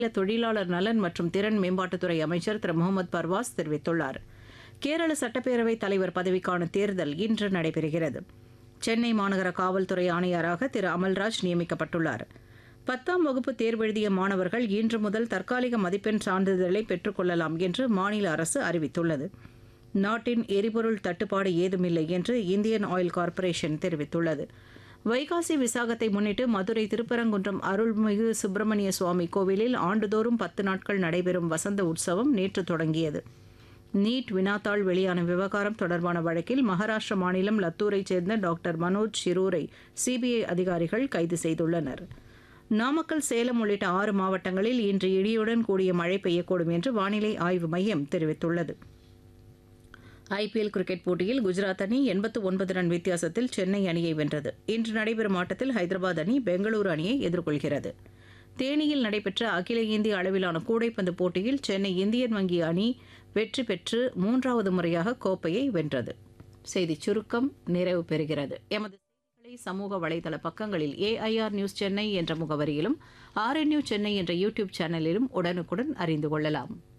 மாநில தொழிலாளர் நலன் மற்றும் திறன் மேம்பாட்டுத்துறை அமைச்சர் திரு முகமது பர்வாஸ் தெரிவித்துள்ளார் கேரள சட்டப்பேரவைத் தலைவர் பதவிக்கான தேர்தல் இன்று நடைபெறுகிறது சென்னை மாநகர காவல்துறை ஆணையராக திரு அமல்ராஜ் நியமிக்கப்பட்டுள்ளார் பத்தாம் வகுப்பு தேர்வெழுதிய மாணவர்கள் இன்று முதல் தற்காலிக மதிப்பெண் சான்றிதழை பெற்றுக்கொள்ளலாம் என்று மாநில அரசு அறிவித்துள்ளது நாட்டின் எரிபொருள் தட்டுப்பாடு ஏதுமில்லை என்று இந்தியன் ஆயில் கார்ப்பரேஷன் தெரிவித்துள்ளது வைகாசி விசாகத்தை முன்னிட்டு மதுரை திருப்பரங்குன்றம் அருள்மிகு சுப்பிரமணிய சுவாமி கோவிலில் ஆண்டுதோறும் பத்து நாட்கள் நடைபெறும் வசந்த உற்சவம் நேற்று தொடங்கியது நீட் வினாத்தாள் வெளியான விவகாரம் தொடர்பான வழக்கில் மகாராஷ்டிர மாநிலம் லத்தூரைச் சேர்ந்த டாக்டர் மனோஜ் ஷிரூரை சிபிஐ அதிகாரிகள் கைது செய்துள்ளனர் நாமக்கல் சேலம் உள்ளிட்ட ஆறு மாவட்டங்களில் இன்று இடியுடன் கூடிய மழை பெய்யக்கூடும் என்று வானிலை ஆய்வு மையம் தெரிவித்துள்ளது ஐபிஎல் கிரிக்கெட் போட்டியில் குஜராத் அணி எண்பத்து ஒன்பது ரன் வித்தியாசத்தில் சென்னை அணியை வென்றது இன்று நடைபெறும் ஆட்டத்தில் ஹைதராபாத் அணி பெங்களூரு அணியை எதிர்கொள்கிறது தேனியில் நடைபெற்ற அகில இந்திய அளவிலான கூடைப்பந்து போட்டியில் சென்னை இந்தியன் வங்கி அணி வெற்றி பெற்று மூன்றாவது முறையாக கோப்பையை வென்றது செய்திச் சுருக்கம் நிறைவு பெறுகிறது எமது செய்திகளை சமூக வலைதள பக்கங்களில் ஏஐஆர் நியூஸ் சென்னை என்ற முகவரியிலும் ஆர்என்யூ சென்னை என்ற யூடியூப் சேனலிலும் உடனுக்குடன் அறிந்து கொள்ளலாம்